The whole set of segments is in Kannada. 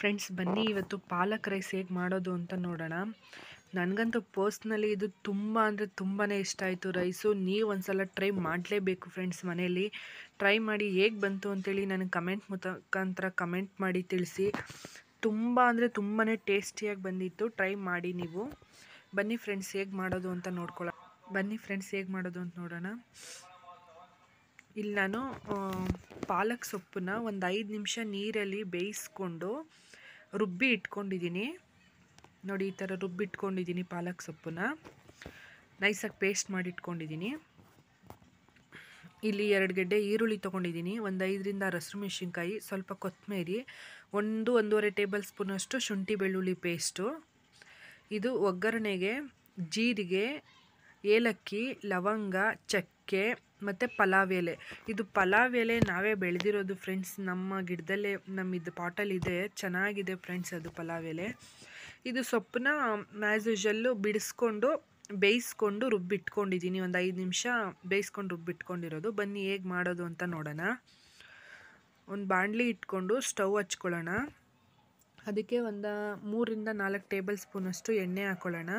ಫ್ರೆಂಡ್ಸ್ ಬನ್ನಿ ಇವತ್ತು ಪಾಲಕ್ ರೈಸ್ ಹೇಗೆ ಮಾಡೋದು ಅಂತ ನೋಡೋಣ ನನಗಂತೂ ಪರ್ಸ್ನಲಿ ಇದು ತುಂಬ ಅಂದರೆ ತುಂಬಾ ಇಷ್ಟ ಆಯಿತು ರೈಸು ನೀವು ಒಂದ್ಸಲ ಟ್ರೈ ಮಾಡಲೇಬೇಕು ಫ್ರೆಂಡ್ಸ್ ಮನೇಲಿ ಟ್ರೈ ಮಾಡಿ ಹೇಗೆ ಬಂತು ಅಂತೇಳಿ ನನಗೆ ಕಮೆಂಟ್ ಮುಖಾಂತರ ಕಮೆಂಟ್ ಮಾಡಿ ತಿಳಿಸಿ ತುಂಬ ಅಂದರೆ ತುಂಬಾ ಟೇಸ್ಟಿಯಾಗಿ ಬಂದಿತ್ತು ಟ್ರೈ ಮಾಡಿ ನೀವು ಬನ್ನಿ ಫ್ರೆಂಡ್ಸ್ ಹೇಗೆ ಮಾಡೋದು ಅಂತ ನೋಡ್ಕೊಳ್ಳೋ ಬನ್ನಿ ಫ್ರೆಂಡ್ಸ್ ಹೇಗೆ ಮಾಡೋದು ಅಂತ ನೋಡೋಣ ಇಲ್ಲಿ ನಾನು ಆ, ಪಾಲಕ್ ಸೊಪ್ಪನ್ನ ಒಂದು ಐದು ನಿಮಿಷ ನೀರಲ್ಲಿ ಬೇಯಿಸ್ಕೊಂಡು ರುಬ್ಬಿ ಇಟ್ಕೊಂಡಿದ್ದೀನಿ ನೋಡಿ ಈ ಥರ ರುಬ್ಬಿ ಇಟ್ಕೊಂಡಿದ್ದೀನಿ ಪಾಲಕ್ ಸೊಪ್ಪನ್ನ ನೈಸಾಗಿ ಪೇಸ್ಟ್ ಮಾಡಿ ಇಟ್ಕೊಂಡಿದ್ದೀನಿ ಇಲ್ಲಿ ಎರಡು ಗೆಡ್ಡೆ ಈರುಳ್ಳಿ ತೊಗೊಂಡಿದ್ದೀನಿ ಒಂದು ಐದರಿಂದ ಹಸಿರು ಮೆಣಸಿನ್ಕಾಯಿ ಸ್ವಲ್ಪ ಕೊತ್ತಂಬರಿ ಒಂದು ಒಂದೂವರೆ ಟೇಬಲ್ ಸ್ಪೂನಷ್ಟು ಶುಂಠಿ ಬೆಳ್ಳುಳ್ಳಿ ಪೇಸ್ಟು ಇದು ಒಗ್ಗರಣೆಗೆ ಜೀರಿಗೆ ಏಲಕ್ಕಿ ಲವಂಗ ಚಕ್ಕೆ ಮತ್ತು ಪಲಾವ್ ಎಲೆ ಇದು ಪಲಾವ್ ಎಲೆ ನಾವೇ ಬೆಳೆದಿರೋದು ಫ್ರೆಂಡ್ಸ್ ನಮ್ಮ ಗಿಡದಲ್ಲೇ ನಮ್ಮ ಇದು ಪಾಟಲ್ಲಿದೆ ಚೆನ್ನಾಗಿದೆ ಫ್ರೆಂಡ್ಸ್ ಅದು ಪಲಾವ್ ಎಲೆ ಇದು ಸೊಪ್ಪನ್ನ ಆ್ಯಸ್ ಯೂಶಲ್ಲು ಬಿಡಿಸ್ಕೊಂಡು ಬೇಯಿಸ್ಕೊಂಡು ರುಬ್ಬಿಟ್ಕೊಂಡಿದ್ದೀನಿ ಒಂದು ಐದು ನಿಮಿಷ ಬೇಯಿಸ್ಕೊಂಡು ರುಬ್ಬಿಟ್ಕೊಂಡಿರೋದು ಬನ್ನಿ ಹೇಗೆ ಮಾಡೋದು ಅಂತ ನೋಡೋಣ ಒಂದು ಬಾಣಲಿ ಇಟ್ಕೊಂಡು ಸ್ಟವ್ ಹಚ್ಕೊಳ್ಳೋಣ ಅದಕ್ಕೆ ಒಂದು ಮೂರಿಂದ ನಾಲ್ಕು ಟೇಬಲ್ ಸ್ಪೂನಷ್ಟು ಎಣ್ಣೆ ಹಾಕ್ಕೊಳ್ಳೋಣ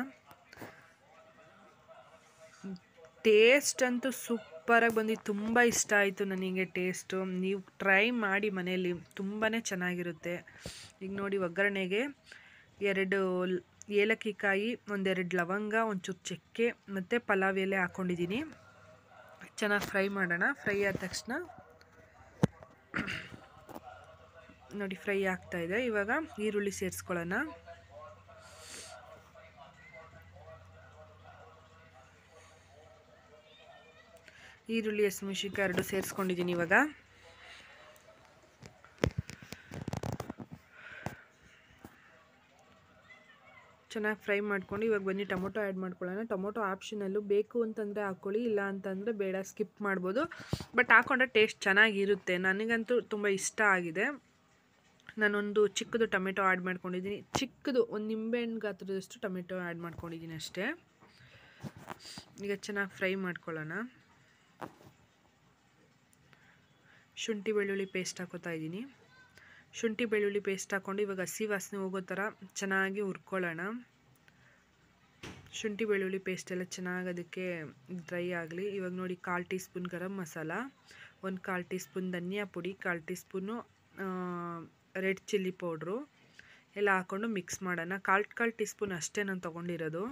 ಟೇಸ್ಟ್ ಅಂತೂ ಸೂಪರಾಗಿ ಬಂದಿತ್ತು ತುಂಬ ಇಷ್ಟ ಆಯಿತು ನನಗೆ ಟೇಸ್ಟು ನೀವು ಟ್ರೈ ಮಾಡಿ ಮನೆಯಲ್ಲಿ ತುಂಬಾ ಚೆನ್ನಾಗಿರುತ್ತೆ ಈಗ ನೋಡಿ ಒಗ್ಗರಣೆಗೆ ಎರಡು ಲ್- ಏಲಕ್ಕಿ ಕಾಯಿ ಒಂದೆರಡು ಲವಂಗ ಒಂಚೂರು ಚಕ್ಕೆ ಮತ್ತು ಪಲಾವ್ ಎಲೆ ಹಾಕ್ಕೊಂಡಿದ್ದೀನಿ ಚೆನ್ನಾಗಿ ಫ್ರೈ ಮಾಡೋಣ ಫ್ರೈ ಆದ ತಕ್ಷಣ ನೋಡಿ ಫ್ರೈ ಆಗ್ತಾ ಇದೆ ಇವಾಗ ಈರುಳ್ಳಿ ಸೇರಿಸ್ಕೊಳ್ಳೋಣ ಈರುಳ್ಳಿ ಹಸಿಮೆಣ್ಸಿನ್ಕಾಯಿ ಎರಡು ಸೇರಿಸ್ಕೊಂಡಿದ್ದೀನಿ ಇವಾಗ ಚೆನ್ನಾಗಿ ಫ್ರೈ ಮಾಡ್ಕೊಂಡು ಇವಾಗ ಬನ್ನಿ ಟೊಮೊಟೊ ಆ್ಯಡ್ ಮಾಡ್ಕೊಳ್ಳೋಣ ಟೊಮೊಟೊ ಆಪ್ಷನಲ್ಲು ಬೇಕು ಅಂತಂದರೆ ಹಾಕ್ಕೊಳ್ಳಿ ಇಲ್ಲ ಅಂತಂದರೆ ಬೇಡ ಸ್ಕಿಪ್ ಮಾಡ್ಬೋದು ಬಟ್ ಹಾಕೊಂಡ್ರೆ ಟೇಸ್ಟ್ ಚೆನ್ನಾಗಿರುತ್ತೆ ನನಗಂತೂ ತುಂಬ ಇಷ್ಟ ಆಗಿದೆ ನಾನೊಂದು ಚಿಕ್ಕದು ಟೊಮೆಟೊ ಆ್ಯಡ್ ಮಾಡ್ಕೊಂಡಿದ್ದೀನಿ ಚಿಕ್ಕದು ಒಂದು ನಿಂಬೆಹಣ್ಣು ಗಾತ್ರದಷ್ಟು ಟೊಮೆಟೊ ಆ್ಯಡ್ ಮಾಡ್ಕೊಂಡಿದ್ದೀನಿ ಅಷ್ಟೇ ಈಗ ಚೆನ್ನಾಗಿ ಫ್ರೈ ಮಾಡ್ಕೊಳ್ಳೋಣ ಶುಂಠಿ ಬೆಳ್ಳುಳ್ಳಿ ಪೇಸ್ಟ್ ಹಾಕೋತಾ ಇದ್ದೀನಿ ಶುಂಠಿ ಬೆಳ್ಳುಳ್ಳಿ ಪೇಸ್ಟ್ ಹಾಕ್ಕೊಂಡು ಇವಾಗ ಹಸಿ ವಾಸನೆ ಹೋಗೋ ಥರ ಚೆನ್ನಾಗಿ ಹುರ್ಕೊಳ್ಳೋಣ ಶುಂಠಿ ಬೆಳ್ಳುಳ್ಳಿ ಪೇಸ್ಟ್ ಎಲ್ಲ ಚೆನ್ನಾಗಿ ಅದಕ್ಕೆ ಡ್ರೈ ಆಗಲಿ ಇವಾಗ ನೋಡಿ ಕಾಲು ಟೀ ಸ್ಪೂನ್ ಗರಂ ಮಸಾಲ ಒಂದು ಕಾಲು ಟೀ ಸ್ಪೂನ್ ಧನಿಯಾ ಪುಡಿ ಕಾಲು teaspoon red chilli powder ಎಲ್ಲ ಹಾಕ್ಕೊಂಡು ಮಿಕ್ಸ್ ಮಾಡೋಣ ಕಾಲು ಕಾಲು ಟೀ ಸ್ಪೂನ್ ಅಷ್ಟೇ ನಾನು ತೊಗೊಂಡಿರೋದು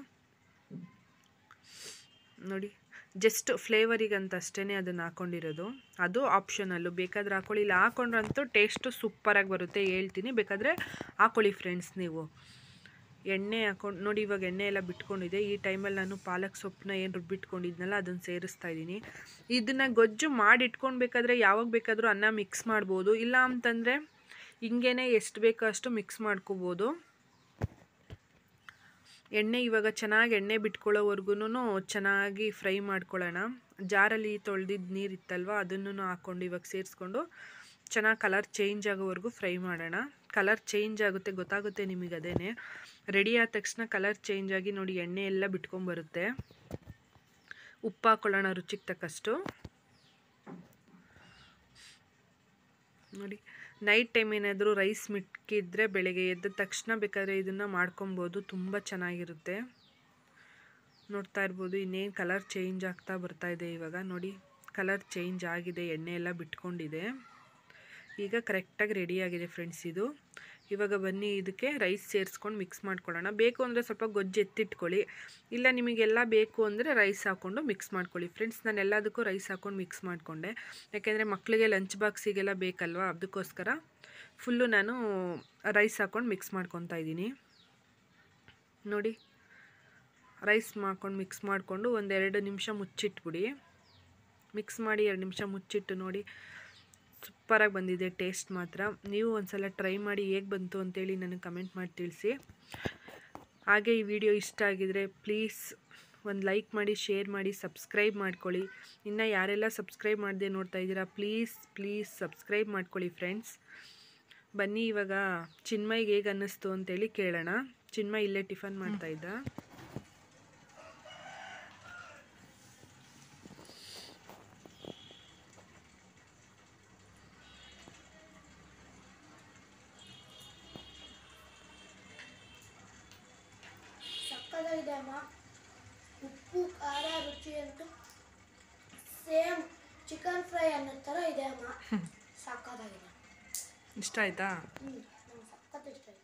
ನೋಡಿ ಜಸ್ಟ್ ಫ್ಲೇವರಿಗಂತ ಅಷ್ಟೇ ಅದನ್ನು ಹಾಕ್ಕೊಂಡಿರೋದು ಅದು ಆಪ್ಷನಲ್ಲು ಬೇಕಾದರೆ ಹಾಕ್ಕೊಳ್ಳಿ ಇಲ್ಲ ಹಾಕೊಂಡ್ರಂತೂ ಟೇಸ್ಟು ಸೂಪರಾಗಿ ಬರುತ್ತೆ ಹೇಳ್ತೀನಿ ಬೇಕಾದರೆ ಹಾಕ್ಕೊಳ್ಳಿ ಫ್ರೆಂಡ್ಸ್ ನೀವು ಎಣ್ಣೆ ಹಾಕೊಂಡು ನೋಡಿ ಇವಾಗ ಎಣ್ಣೆ ಎಲ್ಲ ಬಿಟ್ಕೊಂಡಿದೆ ಈ ಟೈಮಲ್ಲಿ ನಾನು ಪಾಲಕ್ ಸೊಪ್ಪನ್ನ ಏನು ರುಬ್ಬಿಟ್ಕೊಂಡಿದ್ನಲ್ಲ ಅದನ್ನು ಸೇರಿಸ್ತಾ ಇದ್ದೀನಿ ಇದನ್ನು ಗೊಜ್ಜು ಮಾಡಿ ಇಟ್ಕೊಳ್ಬೇಕಾದ್ರೆ ಯಾವಾಗ ಬೇಕಾದರೂ ಅನ್ನ ಮಿಕ್ಸ್ ಮಾಡ್ಬೋದು ಇಲ್ಲ ಅಂತಂದರೆ ಹಿಂಗೇನೆ ಎಷ್ಟು ಬೇಕೋ ಅಷ್ಟು ಮಿಕ್ಸ್ ಮಾಡ್ಕೋಬೋದು ಎಣ್ಣೆ ಇವಾಗ ಚೆನ್ನಾಗಿ ಎಣ್ಣೆ ಬಿಟ್ಕೊಳ್ಳೋವರೆಗೂ ಚೆನ್ನಾಗಿ ಫ್ರೈ ಮಾಡ್ಕೊಳ್ಳೋಣ ಜಾರಲ್ಲಿ ತೊಳೆದಿದ್ದು ನೀರು ಇತ್ತಲ್ವ ಅದನ್ನು ಹಾಕ್ಕೊಂಡು ಇವಾಗ ಸೇರಿಸ್ಕೊಂಡು ಚೆನ್ನಾಗಿ ಕಲರ್ ಚೇಂಜ್ ಆಗೋವರೆಗೂ ಫ್ರೈ ಮಾಡೋಣ ಕಲರ್ ಚೇಂಜ್ ಆಗುತ್ತೆ ಗೊತ್ತಾಗುತ್ತೆ ನಿಮಗೆ ಅದೇನೆ ರೆಡಿ ಆದ ತಕ್ಷಣ ಕಲರ್ ಚೇಂಜ್ ಆಗಿ ನೋಡಿ ಎಣ್ಣೆ ಎಲ್ಲ ಬಿಟ್ಕೊಂಬರುತ್ತೆ ಉಪ್ಪು ಹಾಕ್ಕೊಳ್ಳೋಣ ರುಚಿಗೆ ತಕ್ಕಷ್ಟು ನೋಡಿ ನೈಟ್ ಟೈಮ್ ಏನಾದರೂ ರೈಸ್ ಮಿಕ್ಕಿದ್ರೆ ಬೆಳಗ್ಗೆ ಎದ್ದ ತಕ್ಷಣ ಬೇಕಾದರೆ ಇದನ್ನು ಮಾಡ್ಕೊಬೋದು ತುಂಬ ಚೆನ್ನಾಗಿರುತ್ತೆ ನೋಡ್ತಾ ಇರ್ಬೋದು ಇನ್ನೇನು ಕಲರ್ ಚೇಂಜ್ ಆಗ್ತಾ ಬರ್ತಾ ಇದೆ ಇವಾಗ ನೋಡಿ ಕಲರ್ ಚೇಂಜ್ ಆಗಿದೆ ಎಣ್ಣೆ ಎಲ್ಲ ಬಿಟ್ಕೊಂಡಿದೆ ಈಗ ಕರೆಕ್ಟಾಗಿ ರೆಡಿಯಾಗಿದೆ ಫ್ರೆಂಡ್ಸ್ ಇದು ಇವಾಗ ಬನ್ನಿ ಇದಕ್ಕೆ ರೈಸ್ ಸೇರಿಸ್ಕೊಂಡು ಮಿಕ್ಸ್ ಮಾಡ್ಕೊಳ್ಳೋಣ ಬೇಕು ಅಂದರೆ ಸ್ವಲ್ಪ ಗೊಜ್ಜು ಎತ್ತಿಟ್ಕೊಳ್ಳಿ ಇಲ್ಲ ನಿಮಗೆಲ್ಲ ಬೇಕು ಅಂದರೆ ರೈಸ್ ಹಾಕ್ಕೊಂಡು ಮಿಕ್ಸ್ ಮಾಡ್ಕೊಳ್ಳಿ ಫ್ರೆಂಡ್ಸ್ ನಾನು ಎಲ್ಲದಕ್ಕೂ ರೈಸ್ ಹಾಕ್ಕೊಂಡು ಮಿಕ್ಸ್ ಮಾಡಿಕೊಂಡೆ ಯಾಕೆಂದರೆ ಮಕ್ಕಳಿಗೆ ಲಂಚ್ ಬಾಕ್ಸಿಗೆಲ್ಲ ಬೇಕಲ್ವ ಅದಕ್ಕೋಸ್ಕರ ಫುಲ್ಲು ನಾನು ರೈಸ್ ಹಾಕ್ಕೊಂಡು ಮಿಕ್ಸ್ ಮಾಡ್ಕೊತಾ ಇದ್ದೀನಿ ನೋಡಿ ರೈಸ್ ಮಾಡ್ಕೊಂಡು ಮಿಕ್ಸ್ ಮಾಡಿಕೊಂಡು ಒಂದೆರಡು ನಿಮಿಷ ಮುಚ್ಚಿಟ್ಬಿಡಿ ಮಿಕ್ಸ್ ಮಾಡಿ ಎರಡು ನಿಮಿಷ ಮುಚ್ಚಿಟ್ಟು ನೋಡಿ ಸೂಪರಾಗಿ ಬಂದಿದೆ ಟೇಸ್ಟ್ ಮಾತ್ರ ನೀವು ಒಂದ್ಸಲ ಟ್ರೈ ಮಾಡಿ ಹೇಗೆ ಬಂತು ಅಂತೇಳಿ ನನಗೆ ಕಮೆಂಟ್ ಮಾಡಿ ತಿಳಿಸಿ ಹಾಗೆ ಈ ವಿಡಿಯೋ ಇಷ್ಟ ಆಗಿದರೆ ಪ್ಲೀಸ್ ಒಂದು ಲೈಕ್ ಮಾಡಿ ಶೇರ್ ಮಾಡಿ ಸಬ್ಸ್ಕ್ರೈಬ್ ಮಾಡ್ಕೊಳ್ಳಿ ಇನ್ನು ಯಾರೆಲ್ಲ ಸಬ್ಸ್ಕ್ರೈಬ್ ಮಾಡದೆ ನೋಡ್ತಾ ಇದ್ದೀರಾ ಪ್ಲೀಸ್ ಪ್ಲೀಸ್ ಸಬ್ಸ್ಕ್ರೈಬ್ ಮಾಡ್ಕೊಳ್ಳಿ ಫ್ರೆಂಡ್ಸ್ ಬನ್ನಿ ಇವಾಗ ಚಿನ್ಮಯ್ಗೆ ಹೇಗೆ ಅನ್ನಿಸ್ತು ಅಂತೇಳಿ ಕೇಳೋಣ ಚಿನ್ಮಯ್ ಇಲ್ಲೇ ಟಿಫನ್ ಮಾಡ್ತಾಯಿದ್ದ ಸಕ್ಕತ್ತಾಗಿದೆ ಅಮ್ಮ ಉಪ್ಪು ಖಾರ ರುಚಿ ಅಂತೂ ಸೇಮ್ ಚಿಕನ್ ಫ್ರೈ ಅನ್ನೋ ಥರ ಇದೆ ಅಮ್ಮ ಸಕ್ಕತ್ತಾಗಿದೆ ಇಷ್ಟ ಆಯ್ತಾ ಹ್ಞೂ ನಂಗೆ ಸಖತ್ ಇಷ್ಟ ಆಯ್ತು